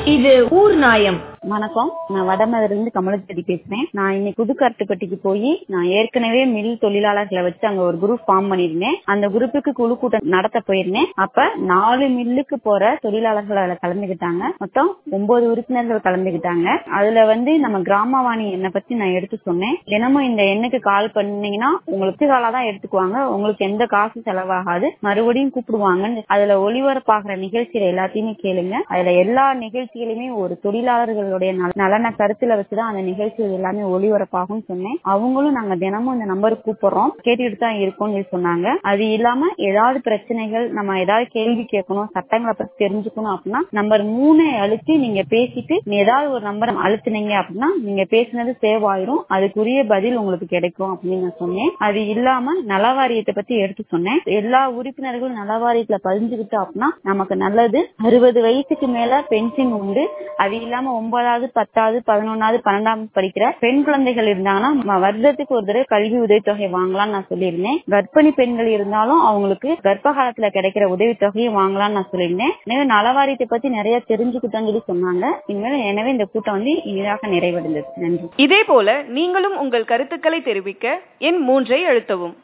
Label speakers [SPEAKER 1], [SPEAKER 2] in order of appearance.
[SPEAKER 1] இது ஊர் நாயம்
[SPEAKER 2] வணக்கம் நான் வடமதுல இருந்து கமலச்செடி பேசுறேன் நான் இன்னைக்கு புதுக்கருத்துப்பட்டிக்கு போய் நான் ஏற்கனவே மில் தொழிலாளர்களை வச்சு அங்க ஒரு குரூப் ஃபார்ம் பண்ணிருந்தேன் அந்த குரூப்புக்கு குழு கூட்டம் நடத்த போயிருந்தேன் அப்ப நாலு மில்லுக்கு போற தொழிலாளர்கள் அதுல கலந்துகிட்டாங்க மொத்தம் ஒன்பது உறுப்பினர்கள் கலந்துகிட்டாங்க அதுல வந்து நம்ம கிராமவாணி எண்ணை பத்தி நான் எடுத்து சொன்னேன் தினமும் இந்த எண்ணுக்கு கால் பண்ணீங்கன்னா உங்களுக்கு காலா தான் எடுத்துக்குவாங்க உங்களுக்கு எந்த காசு செலவாகாது மறுபடியும் கூப்பிடுவாங்க அதுல ஒளிபரப்பாகிற நிகழ்ச்சியில எல்லாத்தையுமே கேளுங்க அதுல எல்லா நிகழ்ச்சிகளுமே ஒரு தொழிலாளர்களுடைய நல- நலனை கருத்துல வச்சுதான் அந்த நிகழ்ச்சிகள் எல்லாமே ஒளிபரப்பாகும் சொன்னேன் அவங்களும் நாங்க தினமும் இந்த நம்பருக்கு கூப்பிடுறோம் கேட்டுட்டு தான் இருக்கோம்னு சொல்லி சொன்னாங்க அது இல்லாம ஏதாவது பிரச்சனைகள் நம்ம ஏதாவது கேள்வி கேட்கணும் சட்டங்களை பத்தி தெரிஞ்சுக்கணும் அப்படின்னா நம்பர் மூணை அழுத்தி நீங்க பேசிட்டு நீ ஏதாவது ஒரு நம்பர் அழுத்துனீங்க அப்படின்னா நீங்க பேசினது சேவ் ஆயிரும் அதுக்குரிய பதில் உங்களுக்கு கிடைக்கும் அப்படின்னு நான் சொன்னேன் அது இல்லாம நலவாரியத்தை பத்தி எடுத்து சொன்னேன் எல்லா உறுப்பினர்களும் நலவாரியத்துல பதிஞ்சுக்கிட்டோம் அப்படின்னா நமக்கு நல்லது அறுபது வயசுக்கு மேல பென்ஷன் உண்டு அது இல்லாம ஒன்பதாவது பத்தாவது பதினொன்னாவது பன்னெண்டாவது படிக்கிற பெண் குழந்தைகள் இருந்தாங்கன்னா ம- வருடத்துக்கு ஒரு தடவை கல்வி உதவித்தொகை வாங்கலாம்னு நான் சொல்லியிருந்தேன் கர்ப்பிணி பெண்கள் இருந்தாலும் அவங்களுக்கு கர்ப்ப காலத்துல கிடைக்கிற உதவித்தொகையை வாங்கலாம்னு நான் சொல்லியிருந்தேன் எனவே நலவாரியத்தை பத்தி நிறைய தெரிஞ்சுக்கிட்டோம்னு சொல்லி சொன்னாங்க இனிமேல் எனவே இந்த கூட்டம் வந்து இனிதாக நிறைவடைந்தது நன்றி
[SPEAKER 3] இதேபோல நீங்களும் உங்கள் கருத்துக்களை தெரிவிக்க எண் மூன்றை அழுத்தவும்